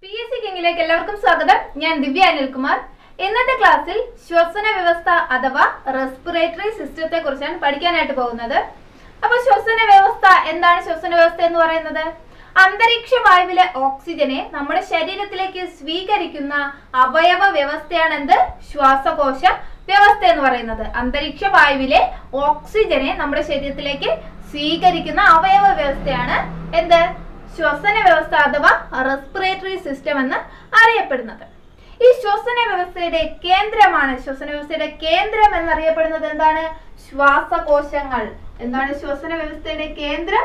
P S C കിങ്ങിലേക്ക് എല്ലാവർക്കും സ്വാഗതം ഞാൻ ദിവ്യ അനിൽകുമാർ ഇന്നത്തെ ക്ലാസ്സിൽ ശ്വസന വ്യവസ്ഥ അഥവാ റെസ്പിറേറ്ററി സിസ്റ്റത്തെ കുറിച്ചാണ് പഠിക്കാനായിട്ട് പോകുന്നത് അപ്പൊ ശ്വസന വ്യവസ്ഥ എന്താണ് ശ്വസന വ്യവസ്ഥ എന്ന് പറയുന്നത് അന്തരീക്ഷ വായുവിലെ ഓക്സിജനെ നമ്മുടെ ശരീരത്തിലേക്ക് സ്വീകരിക്കുന്ന അവയവ വ്യവസ്ഥയാണ് എന്ത് ശ്വാസകോശ വ്യവസ്ഥ എന്ന് പറയുന്നത് അന്തരീക്ഷ വായുവിലെ ഓക്സിജനെ നമ്മുടെ ശരീരത്തിലേക്ക് സ്വീകരിക്കുന്ന അവയവ വ്യവസ്ഥയാണ് എന്ത് ശ്വസന വ്യവസ്ഥ അഥവാ റെസ്പിറേറ്ററി സിസ്റ്റം എന്ന് അറിയപ്പെടുന്നത് ഈ ശ്വസന വ്യവസ്ഥയുടെ കേന്ദ്രമാണ് ശ്വസന വ്യവസ്ഥയുടെ കേന്ദ്രം എന്നറിയപ്പെടുന്നത് എന്താണ് ശ്വാസകോശങ്ങൾ എന്താണ് ശ്വസന വ്യവസ്ഥയുടെ കേന്ദ്രം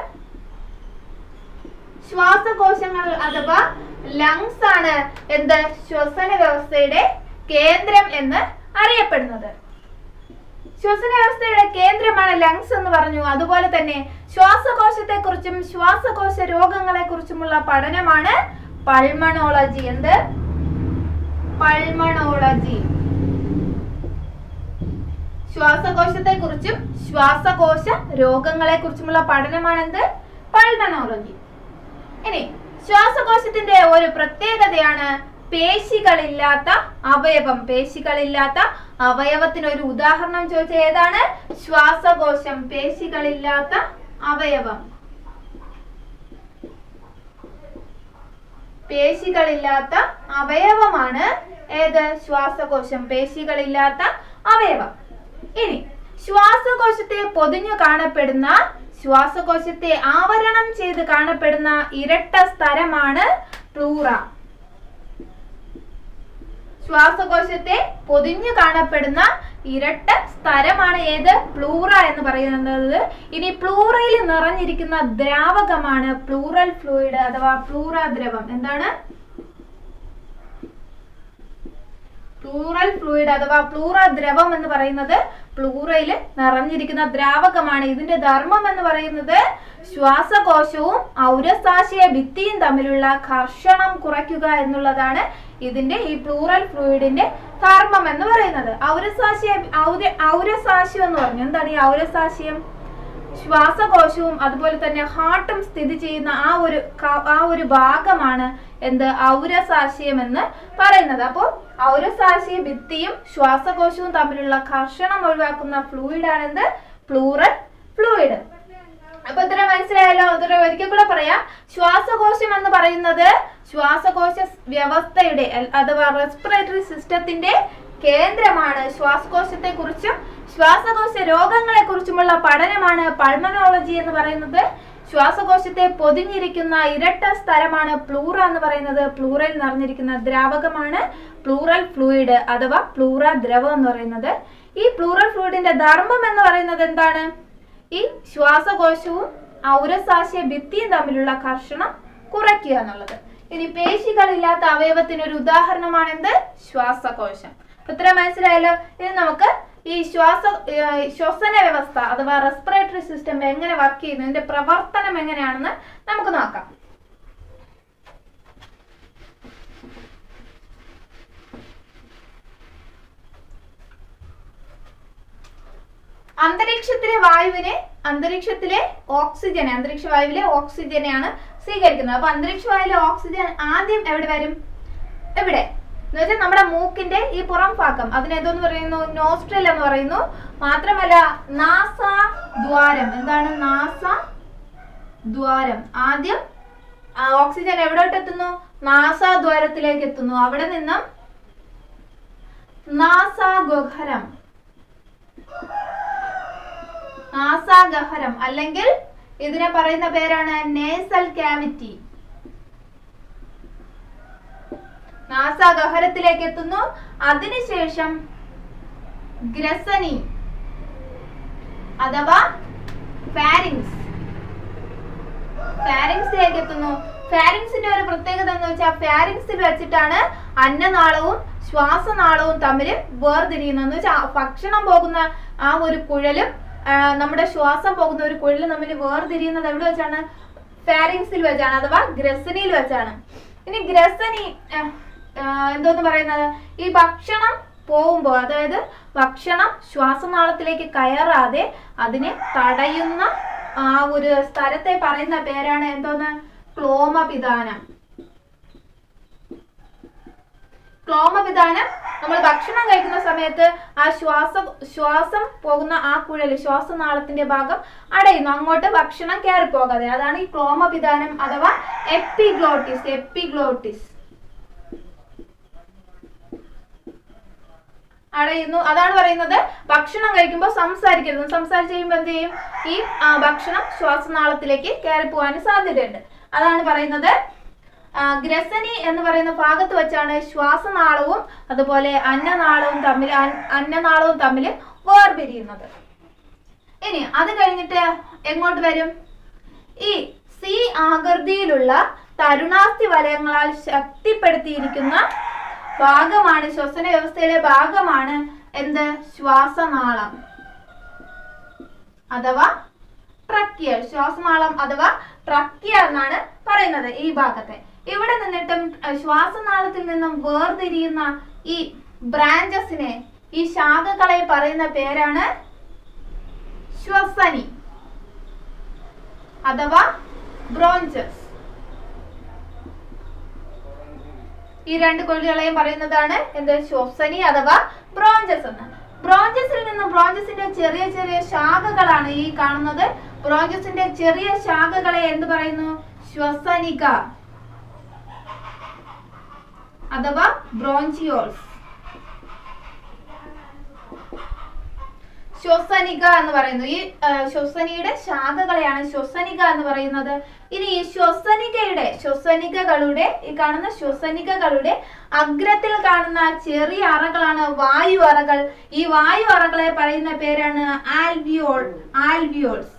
ശ്വാസകോശങ്ങൾ അഥവാ ലങ്സ് ആണ് എന്ത് ശ്വസന വ്യവസ്ഥയുടെ കേന്ദ്രം എന്ന് അറിയപ്പെടുന്നത് ശ്വസന വ്യവസ്ഥയുടെ കേന്ദ്രമാണ് ലങ്സ് എന്ന് പറഞ്ഞു അതുപോലെ തന്നെ ശ്വാസകോശത്തെ കുറിച്ചും ശ്വാസകോശ രോഗങ്ങളെ കുറിച്ചുമുള്ള പഠനമാണ് പൾമണോളജി എന്ത് പൾമണോളജി ശ്വാസകോശത്തെ കുറിച്ചും ശ്വാസകോശ രോഗങ്ങളെ കുറിച്ചുമുള്ള പഠനമാണ് എന്ത് പൾമണോളജി ഇനി ശ്വാസകോശത്തിന്റെ ഒരു പ്രത്യേകതയാണ് പേശികളില്ലാത്ത അവയവം പേശികളില്ലാത്ത അവയവത്തിന് ഒരു ഉദാഹരണം ചോദിച്ച ഏതാണ് ശ്വാസകോശം പേശികളില്ലാത്ത അവയവം പേശികളില്ലാത്ത അവയവമാണ് ഏത് ശ്വാസകോശം പേശികളില്ലാത്ത അവയവം ഇനി ശ്വാസകോശത്തെ പൊതിഞ്ഞു കാണപ്പെടുന്ന ശ്വാസകോശത്തെ ആവരണം ചെയ്ത് കാണപ്പെടുന്ന ഇരട്ട സ്ഥലമാണ് പ്ലൂറ ശ്വാസകോശത്തെ പൊതിഞ്ഞു കാണപ്പെടുന്ന ഇരട്ട സ്ഥലമാണ് ഏത് പ്ലൂറ എന്ന് പറയുന്നത് ഇനി പ്ലൂറയിൽ നിറഞ്ഞിരിക്കുന്ന ദ്രാവകമാണ് പ്ലൂറൽ ഫ്ലൂയിഡ് അഥവാ പ്ലൂറ ദ്രവം എന്താണ് പ്ലൂറൽ ഫ്ലൂയിഡ് അഥവാ പ്ലൂറ ദ്രവം എന്ന് പറയുന്നത് പ്ലൂറയിൽ നിറഞ്ഞിരിക്കുന്ന ദ്രാവകമാണ് ഇതിന്റെ ധർമ്മം എന്ന് പറയുന്നത് ശ്വാസകോശവും ഔരസാശയ ഭിത്തിയും തമ്മിലുള്ള ഘർഷണം കുറയ്ക്കുക എന്നുള്ളതാണ് ഇതിന്റെ ഈ പ്ലൂറൽ ഫ്ലൂയിഡിന്റെ ധർമ്മം എന്ന് പറയുന്നത് ഔരസാശയ ഔര ഔരസാശയം എന്ന് പറഞ്ഞു എന്താണ് ഈ ഔരസാശയം ശ്വാസകോശവും അതുപോലെ തന്നെ ഹാർട്ടും സ്ഥിതി ചെയ്യുന്ന ആ ഒരു ക- ആ ഒരു ഭാഗമാണ് എന്ത് ഔരസാശയം എന്ന് പറയുന്നത് അപ്പോൾ ഔരസാശയ ഭിത്തിയും ശ്വാസകോശവും തമ്മിലുള്ള ഘർഷണം ഒഴിവാക്കുന്ന ഫ്ലൂയിഡാണ് എന്ത് പ്ലൂറൽ ഫ്ലൂയിഡ് അപ്പൊ ഇത്ര മനസ്സിലായല്ലോ ഇത്ര ഒരിക്കൽ കൂടെ പറയാം ശ്വാസകോശം എന്ന് പറയുന്നത് ശ്വാസകോശ വ്യവസ്ഥയുടെ അൽ- അഥവാ റെസ്പിറേറ്ററി സിസ്റ്റത്തിന്റെ കേന്ദ്രമാണ് ശ്വാസകോശത്തെ കുറിച്ചും ശ്വാസകോശ രോഗങ്ങളെ കുറിച്ചുമുള്ള പഠനമാണ് പൾമനോളജി എന്ന് പറയുന്നത് ശ്വാസകോശത്തെ പൊതിഞ്ഞിരിക്കുന്ന ഇരട്ട സ്ഥലമാണ് പ്ലൂറ എന്ന് പറയുന്നത് പ്ലൂറയിൽ നിറഞ്ഞിരിക്കുന്ന ദ്രാവകമാണ് പ്ലൂറൽ ഫ്ലൂയിഡ് അഥവാ പ്ലൂറ ദ്രവം എന്ന് പറയുന്നത് ഈ പ്ലൂറൽ ഫ്ലൂയിഡിന്റെ ധർമ്മം എന്ന് പറയുന്നത് എന്താണ് ഈ ശ്വാസകോശവും ഔരസാശയ ഭിത്തിയും തമ്മിലുള്ള ഘർഷണം കുറയ്ക്കുക എന്നുള്ളത് ഇനി പേശികളില്ലാത്ത അവയവത്തിന് ഒരു ഉദാഹരണമാണ് എന്ത് ശ്വാസകോശം അപ്പൊ ഇത്ര മനസ്സിലായല്ലോ ഇനി നമുക്ക് ഈ ശ്വാസ ഏർ ശ്വസന വ്യവസ്ഥ അഥവാ റെസ്പിറേറ്ററി സിസ്റ്റം എങ്ങനെ വർക്ക് ചെയ്യുന്നു ഇതിന്റെ പ്രവർത്തനം എങ്ങനെയാണെന്ന് നമുക്ക് നോക്കാം അന്തരീക്ഷത്തിലെ വായുവിനെ അന്തരീക്ഷത്തിലെ ഓക്സിജൻ അന്തരീക്ഷ വായുവിലെ ഓക്സിജനെയാണ് സ്വീകരിക്കുന്നത് അപ്പൊ അന്തരീക്ഷ വായുവിലെ ഓക്സിജൻ ആദ്യം എവിടെ വരും എവിടെ എന്ന് വെച്ചാൽ നമ്മുടെ മൂക്കിന്റെ ഈ പുറം ഭാഗം അതിന് എന്തോന്ന് പറയുന്നു നോസ്ട്രൽ എന്ന് പറയുന്നു മാത്രമല്ല നാസ ദ്വാരം എന്താണ് നാസ ദ്വാരം ആദ്യം ആ ഓക്സിജൻ എവിടോട്ട് എത്തുന്നു നാസ ദ്വാരത്തിലേക്ക് എത്തുന്നു അവിടെ നിന്നും നാസാഗഹരം നാസാഗഹരം അല്ലെങ്കിൽ ഇതിനെ പറയുന്ന പേരാണ് നേസൽ ക്യാവിറ്റി നാസാഗഹരത്തിലേക്ക് എത്തുന്നു അതിനുശേഷം ഗ്രസനി അഥവാ ഫാരിങ്സ് ഫാരിങ്സിലേക്ക് എത്തുന്നു ഫാരിങ്സിന്റെ ഒരു പ്രത്യേകത എന്ന് വെച്ചാൽ ഫാരിങ്സിൽ വെച്ചിട്ടാണ് അന്നനാളവും ശ്വാസനാളവും തമ്മിൽ വേർതിരിയുന്നത് എന്ന് വെച്ചാൽ ഭക്ഷണം പോകുന്ന ആ ഒരു കുഴലും ആ, നമ്മുടെ ശ്വാസം പോകുന്ന ഒരു കുഴലും തമ്മിൽ വേർതിരിയുന്നത് എവിടെ വെച്ചാണ് ഫാരിങ്സിൽ വെച്ചാണ് അഥവാ ഗ്രസനിയിൽ വെച്ചാണ് ഇനി ഗ്രസനി ആ, ആ, എന്തോന്ന് പറയുന്നത് ഈ ഭക്ഷണം പോകുമ്പോൾ അതായത് ഭക്ഷണം ശ്വാസനാളത്തിലേക്ക് കയറാതെ അതിനെ തടയുന്ന ആ ഒരു സ്ഥലത്തെ പറയുന്ന പേരാണ് എന്തോന്ന് ക്ലോമപിതാനം ക്ലോമവിധാനം നമ്മൾ ഭക്ഷണം കഴിക്കുന്ന സമയത്ത് ആ ശ്വാസ ശ്വാസം പോകുന്ന ആ കുഴൽ ശ്വാസനാളത്തിന്റെ ഭാഗം അടയുന്നു അങ്ങോട്ട് ഭക്ഷണം കയറി പോകാതെ അതാണ് ഈ ക്ലോമവിധാനം അഥവാ എപ്പിഗ്ലോട്ടിസ് എപ്പിഗ്ലോട്ടിസ് അടയുന്നു അതാണ് പറയുന്നത് ഭക്ഷണം കഴിക്കുമ്പോൾ സംസാരിക്കരുത് സംസാരിച്ച് കഴിയുമ്പോൾ എന്ത് ചെയ്യും ഈ ആ, ഭക്ഷണം ശ്വാസനാളത്തിലേക്ക് കയറി പോകാൻ സാധ്യതയുണ്ട് അതാണ് പറയുന്നത് ആ, ഗ്രസനി എന്ന് പറയുന്ന ഭാഗത്ത് വെച്ചാണ് ശ്വാസനാളവും അതുപോലെ അന്നനാളവും തമ്മിൽ അൻ- അന്നനാളവും തമ്മിൽ വേർപിരിയുന്നത് ഇനി അത് കഴിഞ്ഞിട്ട് എങ്ങോട്ട് വരും ഈ സി ആകൃതിയിലുള്ള തരുണാസ്ഥി വലയങ്ങളാൽ ശക്തിപ്പെടുത്തിയിരിക്കുന്ന ഭാഗമാണ് ശ്വസന വ്യവസ്ഥയിലെ ഭാഗമാണ് എന്ത് ശ്വാസനാളം അഥവാ ട്രക്കിയ ശ്വാസനാളം അഥവാ ട്രക്കിയ എന്നാണ് പറയുന്നത് ഈ ഭാഗത്തെ ഇവിടെ നിന്നിട്ടും അഹ് ശ്വാസനാളത്തിൽ നിന്നും വേർതിരിയുന്ന ഈ ബ്രാഞ്ചസിനെ ഈ ശാഖകളെ പറയുന്ന പേരാണ് ശ്വസനി അഥവാ ബ്രോഞ്ചസ് ഈ രണ്ട് കൊള്ളികളെയും പറയുന്നതാണ് എന്ത് ശ്വസനി അഥവാ ബ്രോഞ്ചസ് എന്ന് ബ്രോഞ്ചസിൽ നിന്നും ബ്രോഞ്ചസിന്റെ ചെറിയ ചെറിയ ശാഖകളാണ് ഈ കാണുന്നത് ബ്രോഞ്ചസിന്റെ ചെറിയ ശാഖകളെ എന്ത് പറയുന്നു ശ്വസനിക അഥവാ ബ്രോഞ്ചിയോൾസ് ശ്വസനിക എന്ന് പറയുന്നു ഈ ആ, ശ്വസനിയുടെ ശാഖകളെയാണ് ശ്വസനിക എന്ന് പറയുന്നത് ഇനി ഈ ശ്വസനികയുടെ ശ്വസനികകളുടെ ഈ കാണുന്ന ശ്വസനികകളുടെ അഗ്രത്തിൽ കാണുന്ന ചെറിയ അറകളാണ് വായു അറകൾ ഈ വായു അറകളെ പറയുന്ന പേരാണ് ആൽവിയോൾ ആൽവിയോൾസ്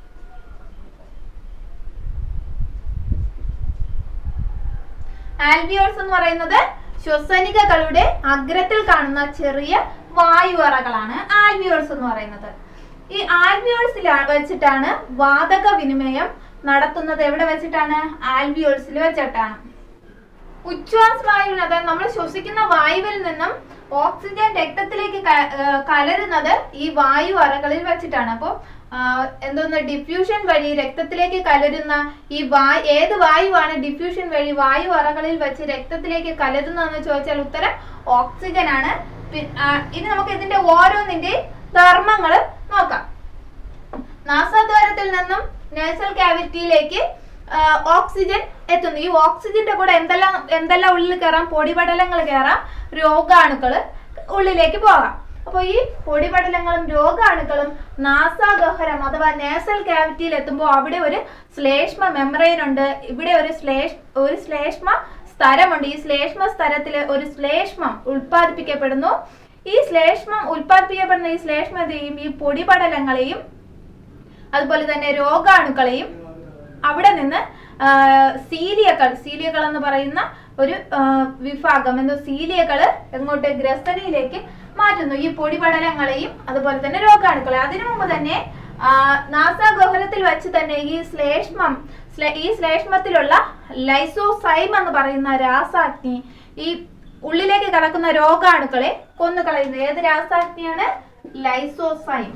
ആൽവിയോൾസ് എന്ന് പറയുന്നത് ശ്വസനികകളുടെ അഗ്രത്തിൽ കാണുന്ന ചെറിയ വായു അറകളാണ് ആൽവിയോൾസ് എന്ന് പറയുന്നത് ഈ ആൽവിയോൾസിൽ വെച്ചിട്ടാണ് വാതക വിനിമയം നടത്തുന്നത് എവിടെ വെച്ചിട്ടാണ് ആൽവിയോൾസിൽ വെച്ചിട്ടാണ് ഉച്ഛ്വാസ വായുവിൽ അതായത് നമ്മൾ ശ്വസിക്കുന്ന വായുവിൽ നിന്നും ഓക്സിജൻ രക്തത്തിലേക്ക് ക- ഏർ കലരുന്നത് ഈ വായു അറകളിൽ വെച്ചിട്ടാണ് അപ്പോൾ എന്തോന്ന് ഡിഫ്യൂഷൻ വഴി രക്തത്തിലേക്ക് കലരുന്ന ഈ വാ ഏത് വായുവാണ് ഡിഫ്യൂഷൻ വഴി വായു അറകളിൽ വെച്ച് രക്തത്തിലേക്ക് കലരുന്നതെന്ന് ചോദിച്ചാൽ ഉത്തരം ഓക്സിജൻ ആണ് പി- ആ, ഇനി നമുക്ക് ഇതിന്റെ ഓരോന്നിന്റെ ധർമ്മങ്ങൾ നോക്കാം നാസാദ്വാരത്തിൽ നിന്നും നേസൽ ക്യാവിറ്റിയിലേക്ക് ആ, ഓക്സിജൻ എത്തുന്നു ഈ ഓക്സിജന്റെ കൂടെ എന്തെല്ലാം എന്തെല്ലാം ഉള്ളിൽ കയറാം പൊടിപടലങ്ങൾ കയറാം രോഗാണുക്കള് ഉള്ളിലേക്ക് പോകാം അപ്പോൾ ഈ പൊടിപടലങ്ങളും രോഗാണുക്കളും നാസാഗഹരം അഥവാ നേസൽ ക്യാവിറ്റിയിൽ എത്തുമ്പോൾ അവിടെ ഒരു ശ്ലേഷ്മ മെമ്പറൈൻ ഉണ്ട് ഇവിടെ ഒരു ശ്ലേഷ് ഒരു ശ്ലേഷ്മ സ്ഥലമുണ്ട് ഈ ശ്ലേഷ്മ സ്ഥലത്തിൽ ഒരു ശ്ലേഷ്മം ഉൽപ്പാദിപ്പിക്കപ്പെടുന്നു ഈ ശ്ലേഷ്മം ഉൽപ്പാദിപ്പിക്കപ്പെടുന്ന ഈ ശ്ലേഷ്മം എന്ത് ചെയ്യും ഈ പൊടിപടലങ്ങളെയും അതുപോലെ തന്നെ രോഗാണുക്കളെയും അവിടെ നിന്ന് ആ, സീലിയകൾ സീലിയകൾ എന്ന് പറയുന്ന ഒരു ആ, വിഭാഗം എന്തോ സീലിയകൾ എങ്ങോട്ട് ഗ്രസ്തനിയിലേക്ക് മാറ്റുന്നു ഈ പൊടിപടലങ്ങളെയും അതുപോലെ തന്നെ രോഗാണുക്കളെ അതിനു മുമ്പ് തന്നെ ആ, നാസാഗഹ്വരത്തിൽ വെച്ച് തന്നെ ഈ ശ്ലേഷ്മം ശ്ലേ- ഈ ശ്ലേഷ്മത്തിലുള്ള ലൈസോസൈം എന്ന് പറയുന്ന രാസാഗ്നി ഈ ഉള്ളിലേക്ക് കടക്കുന്ന രോഗാണുക്കളെ കൊന്നുകളയുന്നു ഏത് രാസാഗ്നിയാണ് ലൈസോസൈം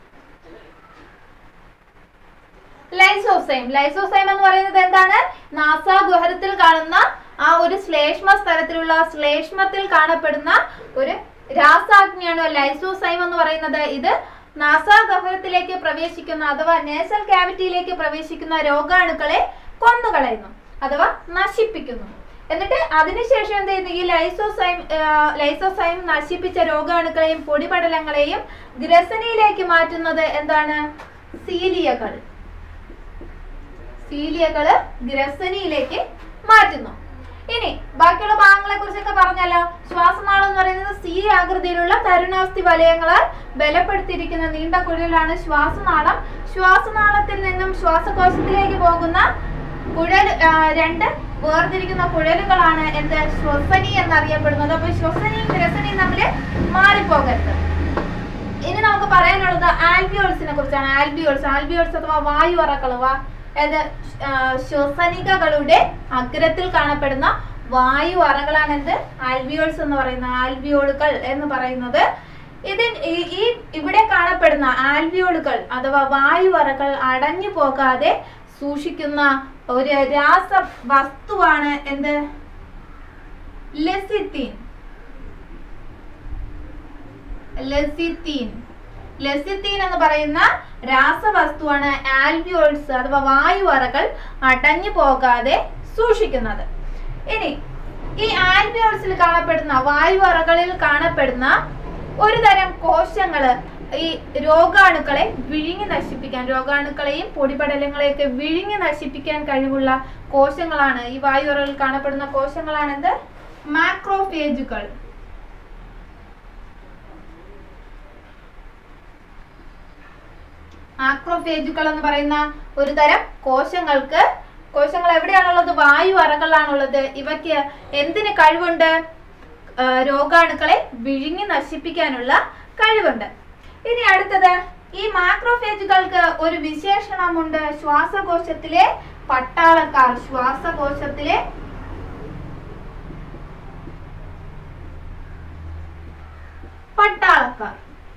ലൈസോസൈം ലൈസോസൈം എന്ന് പറയുന്നത് എന്താണ് നാസാഗുഹരത്തിൽ കാണുന്ന ആ ഒരു ശ്ലേഷ്മ സ്ഥലത്തിലുള്ള ശ്ലേഷ്മത്തിൽ കാണപ്പെടുന്ന ഒരു രാസാഗ്നിയാണ് ലൈസോസൈം എന്ന് പറയുന്നത് ഇത് നാസാഗഹ്വരത്തിലേക്ക് പ്രവേശിക്കുന്ന അഥവാ നേസൽ ക്യാവിറ്റിയിലേക്ക് പ്രവേശിക്കുന്ന രോഗാണുക്കളെ കൊന്നുകളയുന്നു അഥവാ നശിപ്പിക്കുന്നു എന്നിട്ട് അതിനുശേഷം എന്ത് ചെയ്യുന്നു ഈ ലൈസോസൈം ആ, ലൈസോസൈം നശിപ്പിച്ച രോഗാണുക്കളെയും പൊടിപടലങ്ങളെയും ഗ്രസനിയിലേക്ക് മാറ്റുന്നത് എന്താണ് സീലിയകൾ സീലിയകള് ഗ്രസനിയിലേക്ക് മാറ്റുന്നു ഇനി ബാക്കിയുള്ള ഭാഗങ്ങളെ കുറിച്ചൊക്കെ പറഞ്ഞല്ലോ ശ്വാസനാളം എന്ന് പറയുന്നത് സി ആകൃതിയിലുള്ള തരുണാസ്ഥി വലയങ്ങളാൽ ബലപ്പെടുത്തിയിരിക്കുന്ന നീണ്ട കുഴലാണ് ശ്വാസനാളം ശ്വാസനാളത്തിൽ നിന്നും ശ്വാസകോശത്തിലേക്ക് പോകുന്ന കുഴൽ ആ, രണ്ട് വേർതിരിക്കുന്ന കുഴലുകളാണ് എന്ത് ശ്വസനി എന്നറിയപ്പെടുന്നത് അപ്പൊ ശ്വസനിയും ഗ്രസനിയും തമ്മിൽ മാറിപ്പോകരുത് ഇനി നമുക്ക് പറയാനുള്ളത് ആൽബിയോൾസിനെ കുറിച്ചാണ് ആൽബിയോൾസ് ആൽബിയോൾസ് അഥവാ വായു അറക്കള് വാ അതായത് ആ, ശ്വസനികകളുടെ അഗ്രത്തിൽ കാണപ്പെടുന്ന വായു അറകളാണ് എന്ത് ആൽബിയോൾസ് എന്ന് പറയുന്ന ആൽബിയോളുകൾ എന്ന് പറയുന്നത് ഇതിൻ ഈ- ഈ ഇവിടെ കാണപ്പെടുന്ന ആൽബിയോളുകൾ അഥവാ വായു അറകൾ അടഞ്ഞു പോകാതെ സൂക്ഷിക്കുന്ന ഒരു രാസ വസ്തുവാണ് എന്ത് ലെസിത്തിൻ ലെസിത്തീൻ ലെസിത്തീൻ എന്ന് പറയുന്ന രാസവസ്തുവാണ് ആൽവിയോൾസ് അഥവാ വായുവറകൾ അടഞ്ഞു പോകാതെ സൂക്ഷിക്കുന്നത് ഇനി ഈ ആൽവിയോൾസിൽ കാണപ്പെടുന്ന വായുവറകളിൽ കാണപ്പെടുന്ന ഒരു തരം കോശങ്ങള് ഈ രോഗാണുക്കളെ വിഴുങ്ങി നശിപ്പിക്കാൻ രോഗാണുക്കളെയും പൊടിപടലങ്ങളെയൊക്കെ വിഴുങ്ങി നശിപ്പിക്കാൻ കഴിവുള്ള കോശങ്ങളാണ് ഈ വായുവറകളിൽ കാണപ്പെടുന്ന കോശങ്ങളാണെന്ത് മാക്രോഫേജുകൾ ആക്രോഫേജുകൾ എന്ന് പറയുന്ന ഒരു തരം കോശങ്ങൾക്ക് കോശങ്ങൾ എവിടെയാണുള്ളത് വായു അറകളിലാണുള്ളത് ഇവയ്ക്ക് എന്തിന് കഴിവുണ്ട് ആ, രോഗാണുക്കളെ വിഴുങ്ങി നശിപ്പിക്കാനുള്ള കഴിവുണ്ട് ഇനി അടുത്തത് ഈ മാക്രോഫേജുകൾക്ക് ഒരു വിശേഷണമുണ്ട് ശ്വാസകോശത്തിലെ പട്ടാളക്കാർ ശ്വാസകോശത്തിലെ പട്ടാളക്കാർ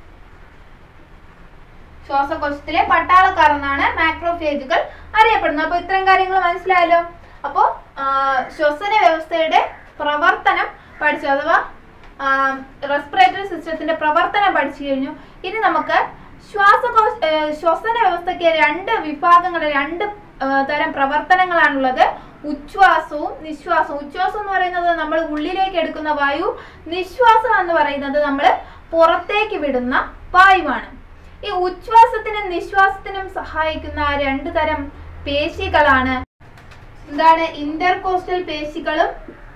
ശ്വാസകോശത്തിലെ പട്ടാളക്കാർ എന്നാണ് മാക്രോഫേജുകൾ അറിയപ്പെടുന്നത് അപ്പൊ ഇത്രയും കാര്യങ്ങൾ മനസ്സിലായല്ലോ അപ്പോ ആ, ശ്വസന വ്യവസ്ഥയുടെ പ്രവർത്തനം പഠിച്ചു അഥവാ റെസ്പിറേറ്ററി സിസ്റ്റത്തിന്റെ പ്രവർത്തനം പഠിച്ചു കഴിഞ്ഞു ഇനി നമുക്ക് ശ്വാസകോശ ഏ, ശ്വസന വ്യവസ്ഥയ്ക്ക് രണ്ട് വിഭാഗങ്ങൾ രണ്ട് ആ, തരം പ്രവർത്തനങ്ങളാണുള്ളത് ഉച്ഛ്വാസവും നിശ്വാസവും ഉച്ഛ്വാസം എന്ന് പറയുന്നത് നമ്മൾ ഉള്ളിലേക്ക് എടുക്കുന്ന വായു നിശ്വാസം എന്ന് പറയുന്നത് നമ്മൾ പുറത്തേക്ക് വിടുന്ന വായുവാണ് ഈ ഉച്ഛ്വാസത്തിനും നിശ്വാസത്തിനും സഹായിക്കുന്ന രണ്ട് തരം പേശികളാണ് എന്താണ് ഇന്റർകോസ്റ്റൽ പേശികളും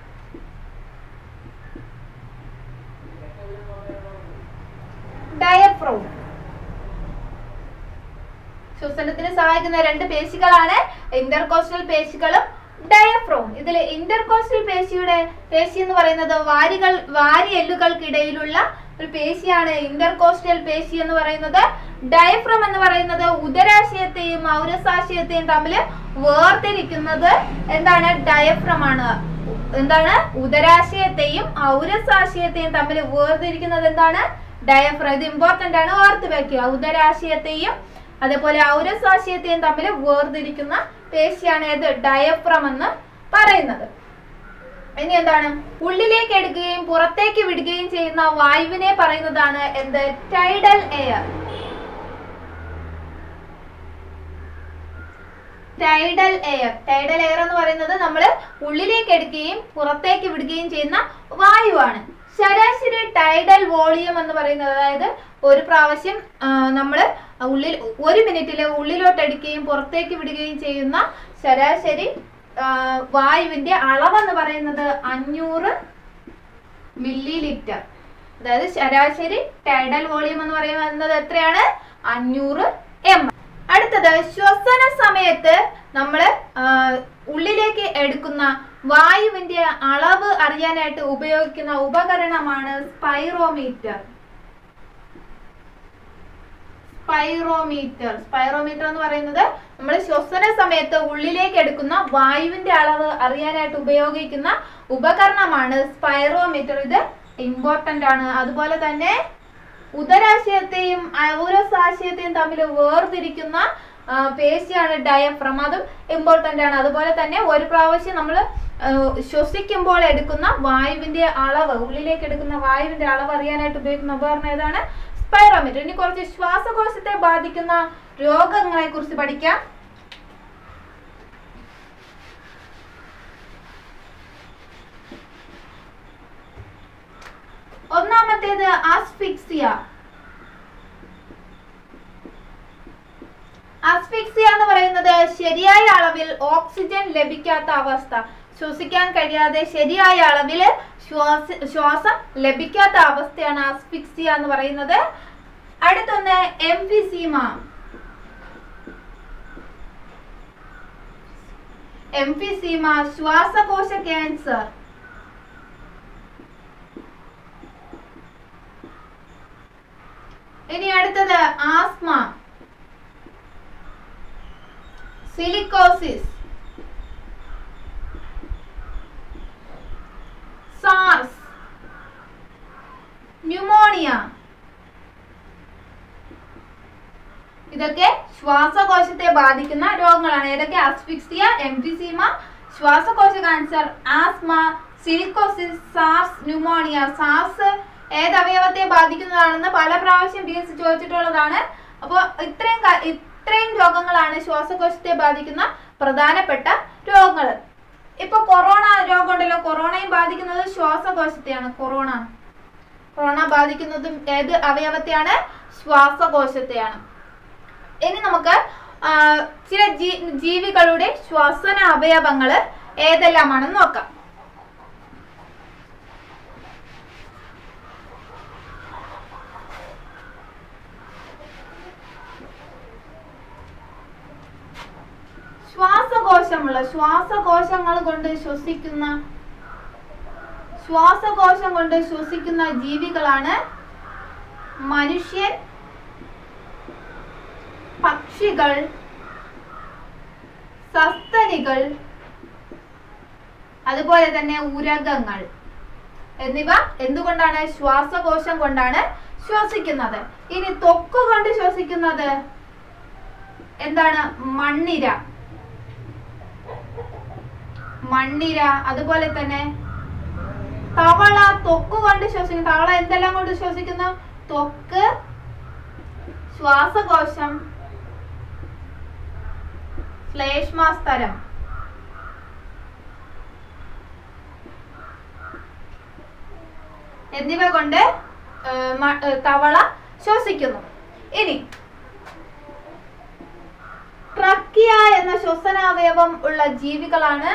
ഡയഫ്രോം ശ്വസനത്തിന് സഹായിക്കുന്ന രണ്ട് പേശികളാണ് ഇന്റർകോസ്റ്റൽ പേശികളും ഡയഫ്രോം ഇതിൽ ഇന്റർകോസ്റ്റൽ പേശിയുടെ പേശി എന്ന് പറയുന്നത് വാരികൾ വാരിയെല്ലുകൾക്കിടയിലുള്ള ഒരു പേശിയാണ് ഇന്റർകോസ്റ്റൽ പേശി എന്ന് പറയുന്നത് ഡയഫ്രം എന്ന് പറയുന്നത് ഉദരാശയത്തെയും ഔരസാശയത്തെയും തമ്മിൽ വേർതിരിക്കുന്നത് എന്താണ് ഡയഫ്രം ആണ് എന്താണ് ഉദരാശയത്തെയും ഔരസാശയത്തെയും തമ്മിൽ വേർതിരിക്കുന്നത് എന്താണ് ഡയഫ്രം ഇത് ഇമ്പോർട്ടന്റ് ആണ് ഓർത്ത് വെക്കുക ഉദരാശയത്തെയും അതേപോലെ ഔരസാശയത്തെയും തമ്മിൽ വേർതിരിക്കുന്ന പേശിയാണ് ഏത് ഡയഫ്രം എന്ന് പറയുന്നത് ഇനി എന്താണ് ഉള്ളിലേക്ക് എടുക്കുകയും പുറത്തേക്ക് വിടുകയും ചെയ്യുന്ന വായുവിനെ പറയുന്നതാണ് എന്ത് tidal air tidal air tidal air എന്ന് പറയുന്നത് നമ്മൾ ഉള്ളിലേക്ക് എടുക്കുകയും പുറത്തേക്ക് വിടുകയും ചെയ്യുന്ന വായുവാണ് ശരാശരി ടൈഡൽ വോളിയം എന്ന് പറയുന്നത് അതായത് ഒരു പ്രാവശ്യം നമ്മൾ ഉള്ളിൽ ഒരു മിനിറ്റിൽ ഉള്ളിലോട്ട് എടുക്കുകയും പുറത്തേക്ക് വിടുകയും ചെയ്യുന്ന ശരാശരി ആ, വായുവിന്റെ അളവെന്ന് പറയുന്നത് അഞ്ഞൂറ് മില്ലി ലിറ്റർ അതായത് ശരാശരി ടൈഡൽ വോളിയം എന്ന് പറയുന്നത് എത്രയാണ് അഞ്ഞൂറ് എം അടുത്തത് ശ്വസന സമയത്ത് നമ്മൾ ഉള്ളിലേക്ക് എടുക്കുന്ന വായുവിന്റെ അളവ് അറിയാനായിട്ട് ഉപയോഗിക്കുന്ന ഉപകരണമാണ് സ്പൈറോമീറ്റർ സ്പൈറോമീറ്റർ സ്പൈറോമീറ്റർ എന്ന് പറയുന്നത് നമ്മൾ ശ്വസന സമയത്ത് ഉള്ളിലേക്ക് എടുക്കുന്ന വായുവിന്റെ അളവ് അറിയാനായിട്ട് ഉപയോഗിക്കുന്ന ഉപകരണമാണ് സ്പൈറോമീറ്റർ ഇത് ഇമ്പോർട്ടന്റ് ആണ് അതുപോലെ തന്നെ ഉദരാശയത്തെയും ഔരസാശയത്തെയും തമ്മിൽ വേർതിരിക്കുന്ന ആ, പേശിയാണ് ഡയഫ്രം അതും ഇമ്പോർട്ടന്റ് ആണ് അതുപോലെ തന്നെ ഒരു പ്രാവശ്യം നമ്മൾ ശ്വസിക്കുമ്പോൾ എടുക്കുന്ന വായുവിന്റെ അളവ് ഉള്ളിലേക്ക് എടുക്കുന്ന വായുവിന്റെ അളവ് അറിയാനായിട്ട് ഉപയോഗിക്കുന്ന ഉപകരണം ഏതാണ് സ്പൈറോമീറ്റർ ഇനി കുറച്ച് ശ്വാസകോശത്തെ ബാധിക്കുന്ന രോഗങ്ങളെ കുറിച്ച് പഠിക്കാം ഒന്നാമത്തേത് ആസ്ഫിക്സിയ അസ്ഫിക്സിയ എന്ന് പറയുന്നത് ശരിയായ അളവിൽ ഓക്സിജൻ ലഭിക്കാത്ത അവസ്ഥ ശ്വസിക്കാൻ കഴിയാതെ ശരിയായ അളവിൽ ശ്വാസ ശ്വാസം ലഭിക്കാത്ത അവസ്ഥയാണ് അസ്ഫിക്സിയ എന്ന് പറയുന്നത് അടുത്തൊന്ന് എംഫിസീമ എംഫിസീമ ശ്വാസകോശ ക്യാൻസർ ഇനി അടുത്തത് ആസ്മ സിലിക്കോസിസ് സാർസ് ന്യൂമോണിയ ഇതൊക്കെ ശ്വാസകോശത്തെ ബാധിക്കുന്ന രോഗങ്ങളാണ് ഏതൊക്കെ അസ്ഫിക്സിയ എംഫിസീമ ശ്വാസകോശ cancer asthma silicosis SARS pneumonia SARS ഏത് അവയവത്തെ ബാധിക്കുന്നതാണെന്ന് പല പ്രാവശ്യം പി എസ് സി ചോദിച്ചിട്ടുള്ളതാണ് അപ്പോൾ ഇത്രയും ക- ഇത്രയും രോഗങ്ങളാണ് ശ്വാസകോശത്തെ ബാധിക്കുന്ന പ്രധാനപ്പെട്ട രോഗങ്ങൾ ഇപ്പൊ കൊറോണ രോഗം ഉണ്ടല്ലോ കൊറോണയും ബാധിക്കുന്നത് ശ്വാസകോശത്തെയാണ് കൊറോണ കൊറോണ ബാധിക്കുന്നതും ഏത് അവയവത്തെയാണ് ശ്വാസകോശത്തെയാണ് ഇനി നമുക്ക് ആ, ചില ജീ- ജീവികളുടെ ശ്വസന അവയവങ്ങൾ ഏതെല്ലാമാണെന്ന് നോക്കാം ശ്വാസകോശമുള്ള ശ്വാസകോശങ്ങൾ കൊണ്ട് ശ്വസിക്കുന്ന ശ്വാസകോശം കൊണ്ട് ശ്വസിക്കുന്ന ജീവികളാണ് മനുഷ്യൻ പക്ഷികൾ സസ്തനികൾ അതുപോലെ തന്നെ ഉരകങ്ങൾ എന്നിവ എന്തുകൊണ്ടാണ് ശ്വാസകോശം കൊണ്ടാണ് ശ്വസിക്കുന്നത് ഇനി ത്വക്ക് കൊണ്ട് ശ്വസിക്കുന്നത് എന്താണ് മണ്ണിര മണ്ണിര അതുപോലെ തന്നെ തവള ത്വക്ക് കൊണ്ട് ശ്വസിക്കുന്നു തവള എന്തെല്ലാം കൊണ്ട് ശ്വസിക്കുന്നു ത്വക്ക് ശ്വാസകോശം ശ്ലേഷ്മാസ്തരം എന്നിവ കൊണ്ട് ഏർ മ- ഏർ തവള ശ്വസിക്കുന്നു ഇനി ട്രക്കിയ എന്ന ശ്വസനാവയവം ഉള്ള ജീവികളാണ്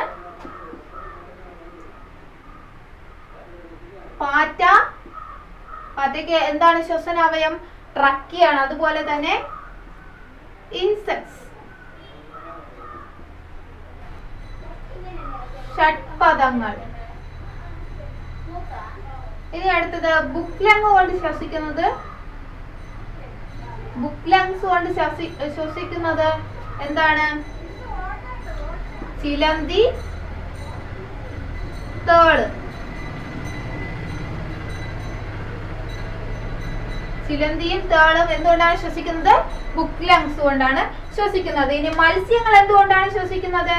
പാറ്റ പാറ്റയ്ക്ക് എന്താണ് ശ്വസനാവയം ട്രക്കിയാണ് അതുപോലെ തന്നെ ഇൻസെക്ട്സ് ഷഡ്പദങ്ങൾ ഇനി അടുത്തത് ബുക്ക് ലങ് കൊണ്ട് ശ്വസിക്കുന്നത് ബുക്ക് ലങ്സ് കൊണ്ട് ശ്വസി ശ്വസിക്കുന്നത് എന്താണ് ചിലന്തി തേള് ചിലന്തിയും തേളും എന്തുകൊണ്ടാണ് ശ്വസിക്കുന്നത് ബുക്ക് ലങ്സ് കൊണ്ടാണ് ശ്വസിക്കുന്നത് ഇനി മത്സ്യങ്ങൾ എന്തുകൊണ്ടാണ് ശ്വസിക്കുന്നത്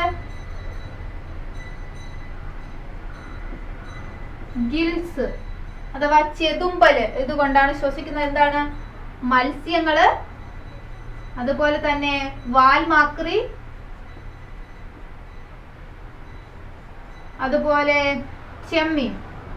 ഗിൽസ് അഥവാ ചെതുമ്പല് ഇതുകൊണ്ടാണ് ശ്വസിക്കുന്നത് എന്താണ് മത്സ്യങ്ങള് അതുപോലെ തന്നെ വാൽമാക്രി അതുപോലെ ചെമ്മീൻ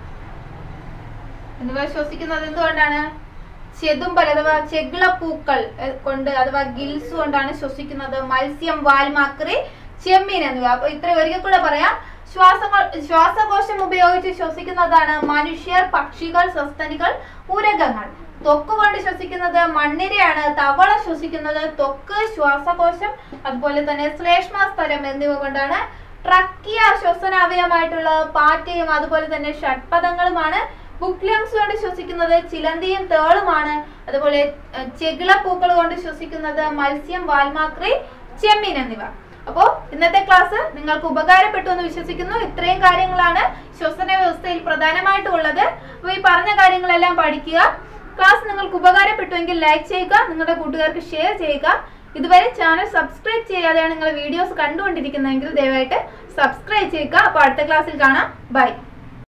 എന്നിവ ശ്വസിക്കുന്നത് എന്തുകൊണ്ടാണ് ചെതുമ്പൽ അഥവാ ചെകിളപ്പൂക്കൾ എ- കൊണ്ട് അഥവാ ഗിൽസ് കൊണ്ടാണ് ശ്വസിക്കുന്നത് മത്സ്യം വാൽമാക്രി ചെമ്മീൻ എന്നിവ അപ്പൊ ഇത്ര ഒരിക്കൽ കൂടെ പറയാം ശ്വാസകോ ശ്വാസകോശം ഉപയോഗിച്ച് ശ്വസിക്കുന്നതാണ് മനുഷ്യർ പക്ഷികൾ സസ്തനികൾ ഉരകങ്ങൾ ത്വക്ക് കൊണ്ട് ശ്വസിക്കുന്നത് മണ്ണിരയാണ് തവള ശ്വസിക്കുന്നത് ത്വക്ക് ശ്വാസകോശം അതുപോലെ തന്നെ ശ്ലേഷ്മാസ്തരം എന്നിവ കൊണ്ടാണ് ട്രക്കിയ ശ്വസനാവയമായിട്ടുള്ള പാറ്റയും അതുപോലെ തന്നെ ഷഡ്പദങ്ങളുമാണ് ബുക്ക് ലങ്സ് കൊണ്ട് ശ്വസിക്കുന്നത് ചിലന്തിയും തേളുമാണ് അതുപോലെ ഏഹ്, ചെകിളപ്പൂക്കൾ കൊണ്ട് ശ്വസിക്കുന്നത് മത്സ്യം വാൽമാക്രി ചെമ്മീൻ എന്നിവ അപ്പോൾ ഇന്നത്തെ ക്ലാസ് നിങ്ങൾക്ക് ഉപകാരപ്പെട്ടു എന്ന് വിശ്വസിക്കുന്നു ഇത്രയും കാര്യങ്ങളാണ് ശ്വസന വ്യവസ്ഥയിൽ പ്രധാനമായിട്ടും ഉള്ളത് അപ്പോൾ ഈ പറഞ്ഞ കാര്യങ്ങളെല്ലാം പഠിക്കുക ക്ലാസ് നിങ്ങൾക്ക് ഉപകാരപ്പെട്ടുവെങ്കിൽ ലൈക്ക് ചെയ്യുക നിങ്ങളുടെ കൂട്ടുകാർക്ക് ഷെയർ ചെയ്യുക ഇതുവരെ ചാനൽ സബ്സ്ക്രൈബ് ചെയ്യാതെയാണ് നിങ്ങൾ വീഡിയോസ് കണ്ടുകൊണ്ടിരിക്കുന്നതെങ്കിൽ ദയവായിട്ട് സബ്സ്ക്രൈബ് ചെയ്യുക അപ്പോൾ അടുത്ത ക്ലാസ്സിൽ കാണാം ബൈ